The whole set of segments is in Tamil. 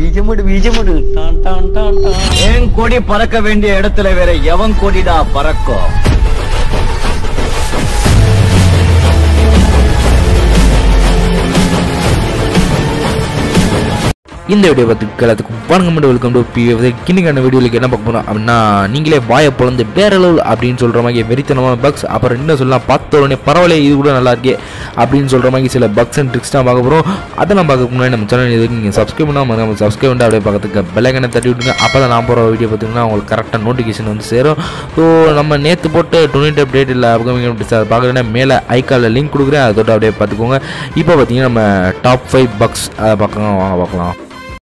பீஜமுடு பீஜமுடு டான் டான் டான் டான் என் கொடி பறக்க வேண்டிய இடத்துல வேற எவன் கொடிடா பறக்கும் இந்த வீடியோ பார்த்து எல்லாத்துக்கும் வணக்கம் மட்டும் வெல்கம் டு பி கிண்ணிக்கான வீடியோவில் என்ன பார்க்க போகிறோம் அப்படின்னா நீங்களே வாயை பிளந்து வேற லெவல் அப்படின்னு சொல்கிற மாதிரி வெறித்தனமான பக்ஸ் அப்புறம் என்ன சொல்லலாம் பார்த்த உடனே பரவாயில்ல இது கூட நல்லா இருக்கே அப்படின்னு சொல்கிற மாதிரி சில பக்ஸ் அண்ட் ட்ரிக்ஸ் தான் பார்க்க போகிறோம் அதெல்லாம் பார்க்க முன்னாடி நம்ம சேனல் இது நீங்கள் சப்ஸ்கிரைப் பண்ணாமல் நம்ம சப்ஸ்கிரைப் பண்ணி அப்படியே பக்கத்துக்கு பெல்லைக்கனை தட்டி விட்டுங்க அப்போ தான் நான் போகிற வீடியோ பார்த்தீங்கன்னா உங்களுக்கு கரெக்டாக நோட்டிஃபிகேஷன் வந்து சேரும் ஸோ நம்ம நேற்று போட்டு டுவெண்ட்டி அப்டேட் இல்லை அப்கமிங் அப்டேட்ஸ் அதை பார்க்குறேன்னா மேலே ஐக்காலில் லிங்க் கொடுக்குறேன் அதை தொட்டு அப்படியே பார்த்துக்கோங்க இப்போ பார்த்தீங்கன்னா நம்ம டாப் ஃபைவ் பக்ஸ் அதை பார்க்கலாம் வாங்க பார்க்கலாம்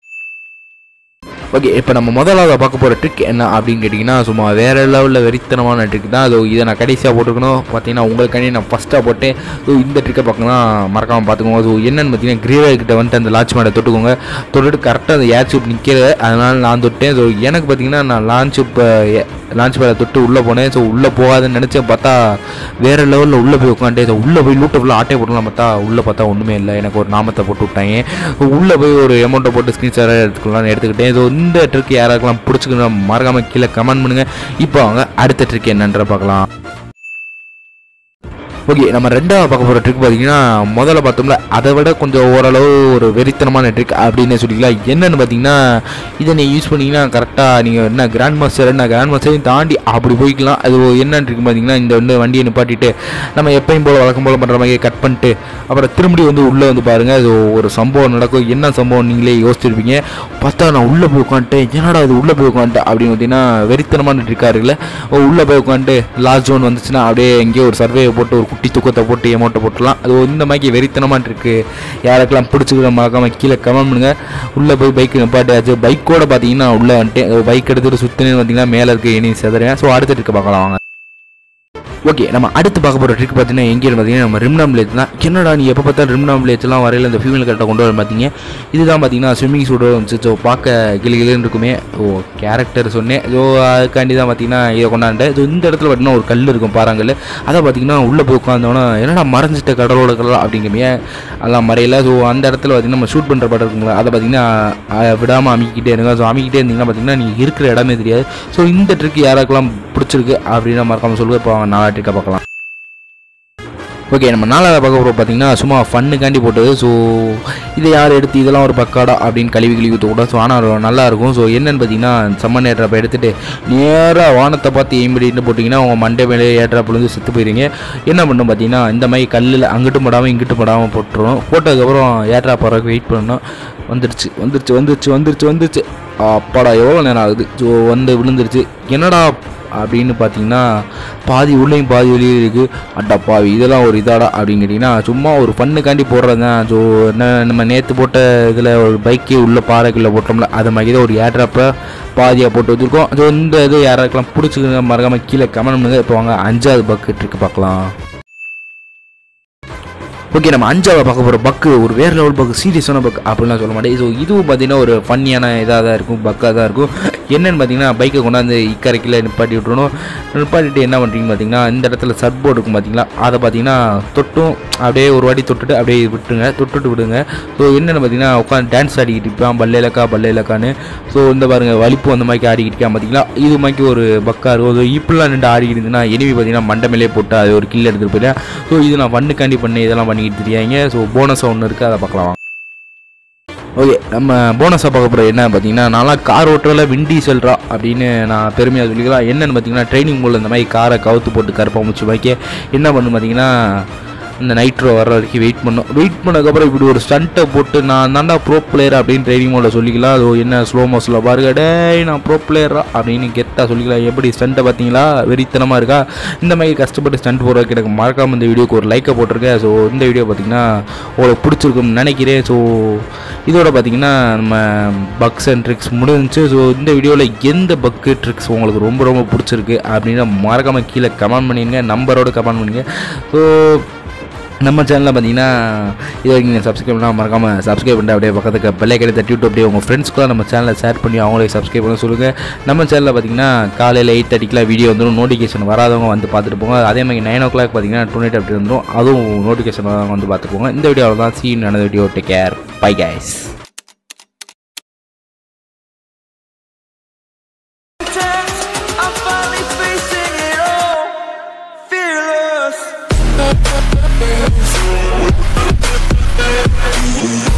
ஓகே இப்போ நம்ம முதலாவது பார்க்க போகிற ட்ரிக் என்ன அப்படின்னு கேட்டிங்கன்னா சும்மா வேறு லெவலில் வெறித்தனமான ட்ரிக் தான் அது இதை நான் கடைசியாக போட்டுருக்கணும் பார்த்தீங்கன்னா உங்களுக்காண்டி நான் ஃபஸ்ட்டாக போட்டேன் ஸோ இந்த ட்ரிக்கை பார்க்கலாம் மறக்காமல் பார்த்துக்கோங்க ஸோ என்னென்னு பார்த்தீங்கன்னா கிரீவே கிட்ட வந்துட்டு அந்த லான்ச் மேடை தொட்டுக்கோங்க தொட்டுட்டு கரெக்டாக அந்த ஏர் சூப் நிற்கிறது அதனால் நான் தொட்டேன் ஸோ எனக்கு பார்த்தீங்கன்னா நான் லான்ச் இப்போ லான்ச் பேடை தொட்டு உள்ளே போனேன் ஸோ உள்ளே போகாதுன்னு நினச்சேன் பார்த்தா வேறு லெவலில் உள்ளே போய் உட்காந்துட்டேன் ஸோ உள்ளே போய் லூட்டை ஃபுல்லாக ஆட்டை போட்டுலாம் பார்த்தா உள்ளே பார்த்தா ஒன்றுமே இல்லை எனக்கு ஒரு நாமத்தை போட்டு விட்டாங்க உள்ளே போய் ஒரு அமௌண்ட்டை போட்டு ஸ்க்ரீன்ஷாட் எடுத்துக்கலாம்னு எடுத்துக்கிட்டேன் ஸோ இந்த ட்ரிக் யாராருக்கெல்லாம் பிடிச்சிக்கணும் மறக்காமல் கீழே கமெண்ட் பண்ணுங்கள் இப்போ அவங்க அடுத்த ட்ரிக் என்னன்ற பார்க்கலாம் ஓகே நம்ம ரெண்டாவது பார்க்க போகிற ட்ரிக் பார்த்தீங்கன்னா முதல்ல பார்த்தோம்ல அதை விட கொஞ்சம் ஓரளவு ஒரு வெறித்தனமான ட்ரிக் அப்படின்னு சொல்லிக்கலாம் என்னென்னு பார்த்தீங்கன்னா இதை நீங்கள் யூஸ் பண்ணீங்கன்னா கரெக்டாக நீங்கள் என்ன கிராண்ட் மாஸ்டர் என்ன கிராண்ட் மாஸ்டரையும் தாண்டி அப்படி போய்க்கலாம் அது என்ன ட்ரிக் பார்த்தீங்கன்னா இந்த வந்து வண்டியை நிப்பாட்டிட்டு நம்ம எப்பயும் போல் வழக்கம் போல் பண்ணுற மாதிரி கட் பண்ணிட்டு அப்புறம் திரும்பி வந்து உள்ளே வந்து பாருங்கள் அது ஒரு சம்பவம் நடக்கும் என்ன சம்பவம் நீங்களே யோசிச்சிருப்பீங்க பார்த்தா நான் உள்ளே போய் உட்காந்துட்டேன் என்னடா அது உள்ளே போய் உட்காந்துட்டேன் அப்படின்னு பார்த்தீங்கன்னா வெறித்தனமான ட்ரிக்காக இருக்குல்ல உள்ளே போய் உட்காந்துட்டு லாஸ்ட் ஜோன் வந்துச்சுன்னா அப்படியே எங்கேயோ ஒரு சர்வேயை போட்டு ஒரு குட்டி தூக்கத்தை போட்டு எமௌண்ட்டை போட்டுலாம் அது இந்த மாதிரி வெறித்தனமாக இருக்கு யாருக்கெல்லாம் பிடிச்சிக்கிற மறக்காம கீழே கமெண்ட் பண்ணுங்க உள்ளே போய் பைக் நிப்பாட்டியாச்சு பைக்கோட பார்த்தீங்கன்னா உள்ளே வந்துட்டேன் பைக் எடுத்துகிட்டு சுற்றினு பார்த்தீங்கன்னா மேலே இருக்க இனி செதறேன் ஸோ அடுத்த ட்ரிக்கை பார்க்கலாம் வாங்க ஓகே நம்ம அடுத்து பார்க்க போகிற ட்ரிக் பார்த்தீங்கன்னா எங்கே பார்த்தீங்கன்னா நம்ம ரிம்னாம் பிளேட் தான் என்னடா நீ எப்போ பார்த்தா ரிம்னாம் பிளேட்ஸ்லாம் வரையில இந்த ஃபீமேல் கரெக்டாக கொண்டு வர பார்த்தீங்க இதுதான் பார்த்தீங்கன்னா ஸ்விம்மிங் சூட் வந்துச்சு ஸோ பார்க்க கிளி கிளின்னு இருக்குமே ஓ கேரக்டர் சொன்னேன் ஸோ அதுக்காண்டி தான் பார்த்தீங்கன்னா இதை கொண்டாண்டேன் ஸோ இந்த இடத்துல பார்த்தீங்கன்னா ஒரு கல் இருக்கும் பாறாங்கல் அதை பார்த்தீங்கன்னா உள்ளே போய் உட்காந்தோன்னா என்னடா மறைஞ்சிட்ட கடலோட கடலா அப்படிங்கிறமே அதெல்லாம் மறையல ஸோ அந்த இடத்துல பார்த்தீங்கன்னா நம்ம ஷூட் பண்ணுற படம் இருக்குங்களா அதை பார்த்தீங்கன்னா விடாமல் அமைக்கிட்டே இருங்க ஸோ அமைக்கிட்டே இருந்தீங்கன்னா பார்த்தீங்கன்னா நீங்கள் இருக்கிற இடமே தெரியாது ஸோ இந்த ட்ரிக் யாருக்கெல்லாம் பிடிச்சிருக்கு அப்படின்னு மறக்காமல் சொல்லுங்கள் இப்போ அவங்க நாலா ட்ரிக்கை பார்க்கலாம் ஓகே நம்ம நாலாவது பார்க்க போகிறோம் பார்த்தீங்கன்னா சும்மா ஃபன்னுக்காண்டி போட்டது ஸோ இதை யார் எடுத்து இதெல்லாம் ஒரு பக்காடா அப்படின்னு கழுவி கழுவி ஊற்ற கூட ஸோ ஆனால் நல்லா இருக்கும் ஸோ என்னென்னு பார்த்தீங்கன்னா சம்மன் ஏட்ராப் எடுத்துகிட்டு நேராக வானத்தை பார்த்து எய்ம்பிடின்னு போட்டிங்கன்னா உங்கள் மண்டை மேலே ஏட்ராப்பில் வந்து செத்து போயிருங்க என்ன பண்ணும் பார்த்தீங்கன்னா இந்த மாதிரி கல்லில் அங்கிட்டும் படாமல் இங்கிட்டும் படாமல் போட்டுரும் போட்டதுக்கப்புறம் ஏட்ராப் வர வெயிட் பண்ணணும் வந்துருச்சு வந்துருச்சு வந்துருச்சு வந்துருச்சு வந்துருச்சு அப்பாடா எவ்வளோ நேரம் ஆகுது ஸோ வந்து விழுந்துருச்சு என்னடா அப்படின்னு பார்த்தீங்கன்னா பாதி உள்ளேயும் பாதி வெளியே இருக்குது அட்டப்பாவி இதெல்லாம் ஒரு இதாடா அப்படின்னு கேட்டிங்கன்னா சும்மா ஒரு பண்ணுக்காண்டி போடுறது தான் ஸோ என்ன நம்ம நேற்று போட்ட இதில் ஒரு பைக்கு உள்ள பாறைக்குள்ளே போட்டோம்ல அது மாதிரி தான் ஒரு ஏட்ராப்பை பாதியாக போட்டு வச்சுருக்கோம் ஸோ இந்த இது யாராருக்கெல்லாம் பிடிச்சிருங்க மறக்காமல் கீழே கமெண்ட் பண்ணுங்க இப்போ வாங்க அஞ்சாவது பக்கு ட்ரிக்கு பார்க்கலாம் ஓகே நம்ம அஞ்சாவது பார்க்க போகிற பக்கு ஒரு வேறு லெவல் பக்கு சீரியஸான பக் அப்படிலாம் சொல்ல மாட்டேன் ஸோ இதுவும் பார்த்தீங்கன்னா ஒரு ஃபன்னியான இதாக தான் இருக்கும் பக்காக தான் இருக்கும் என்னென்னு பார்த்தீங்கன்னா பைக்கை கொண்டாந்து இக்கரைக்கில் நிப்பாட்டி விட்டுறணும் நிப்பாட்டிட்டு என்ன பண்ணுறீங்கன்னு பார்த்தீங்கன்னா இந்த இடத்துல சட் போர்டு இருக்கும் பார்த்தீங்களா அதை பார்த்தீங்கன்னா தொட்டும் அப்படியே ஒரு வாட்டி தொட்டுட்டு அப்படியே விட்டுருங்க தொட்டுட்டு விடுங்க ஸோ என்னென்னு பார்த்தீங்கன்னா உட்காந்து டான்ஸ் ஆடிக்கிட்டு இருப்பான் பல்லேலக்கா பல்லேலக்கான்னு ஸோ இந்த பாருங்கள் வலிப்பு அந்த மாதிரி ஆடிக்கிட்டு இருக்கான் பார்த்தீங்களா இது மாதிரி ஒரு பக்கா இருக்கும் ஸோ இப்படிலாம் நின்று ஆடிக்கிட்டு இருந்துன்னா எனிவி பார்த்தீங்கன்னா மண்டை மேலே போட்டு அது ஒரு கில் எடுத்துகிட்டு போயிட்டேன் ஸோ இது நான் பண்ணுக்காண்டி பண்ணி இதெல்லாம் பண்ணிக்கிட்டு தெரியாங்க ஸோ போனஸாக ஒன்று இருக்குது அதை பார்க்கலாம் ஓகே நம்ம போனஸாக பார்க்க போகிற என்ன பார்த்தீங்கன்னா நான்லாம் கார் ஓட்டுறல விண்டி செல்றா அப்படின்னு நான் பெருமையாக சொல்லிக்கலாம் என்னென்னு பார்த்தீங்கன்னா ட்ரைனிங் போல் இந்த மாதிரி காரை கவுத்து போட்டு கருப்பா முடிச்சு வைக்க என்ன பண்ணு பார்த்தீங்கன்னா இந்த நைட்ரோ வர வரைக்கும் வெயிட் பண்ணோம் வெயிட் பண்ணதுக்கப்புறம் இப்படி ஒரு ஸ்டண்ட்டை போட்டு நான் தாண்டா ப்ரோ பிளேயர் அப்படின்னு ட்ரைனிங் மோடில் சொல்லிக்கலாம் அது என்ன ஸ்லோ மோஸில் பாருங்க டேய் நான் ப்ரோ பிளேயரா அப்படின்னு கெத்தாக சொல்லிக்கலாம் எப்படி ஸ்டண்ட்டை பார்த்தீங்களா வெறித்தனமாக இருக்கா இந்த மாதிரி கஷ்டப்பட்டு ஸ்டண்ட் போடுறதுக்கு எனக்கு மறக்காமல் இந்த வீடியோக்கு ஒரு லைக்கை போட்டிருக்கேன் ஸோ இந்த வீடியோ பார்த்தீங்கன்னா உங்களுக்கு பிடிச்சிருக்கும்னு நினைக்கிறேன் ஸோ இதோட பார்த்தீங்கன்னா நம்ம பக்ஸ் அண்ட் ட்ரிக்ஸ் முடிஞ்சுச்சு ஸோ இந்த வீடியோவில் எந்த பக்கு ட்ரிக்ஸ் உங்களுக்கு ரொம்ப ரொம்ப பிடிச்சிருக்கு அப்படின்னு மறக்காமல் கீழே கமெண்ட் பண்ணிடுங்க நம்பரோட கமெண்ட் பண்ணுங்க ஸோ நம்ம சேனலில் பார்த்தீங்கன்னா இது வரைக்கும் நீங்கள் சப்ஸ்கிரைப் பண்ணால் மறக்காமல் சப்ஸ்கிரைப் பண்ணிட்டு அப்படியே பக்கத்துக்கு பெல்லைக்கடை தட்டி விட்டு அப்படியே உங்கள் ஃப்ரெண்ட்ஸ்க்குலாம் நம்ம சேனலை ஷேர் பண்ணி அவங்களே சப்ஸ்கிரைப் பண்ண சொல்லுங்கள் நம்ம சேனலில் பார்த்தீங்கன்னா காலையில் எயிட் தேர்ட்டிக்கெலாம் வீடியோ வந்துடும் நோட்டிஃபிகேஷன் வராதவங்க வந்து பார்த்துட்டு போங்க அதே மாதிரி நைன் ஓ கிளாக் பார்த்தீங்கன்னா டுவெண்ட்டி அப்படி வந்துடும் அதுவும் நோட்டிஃபிகேஷன் வரவங்க வந்து பார்த்துட்டு போங்க இந்த வீடியோவில் தான் சீன் நடந்த video take care bye guys Thank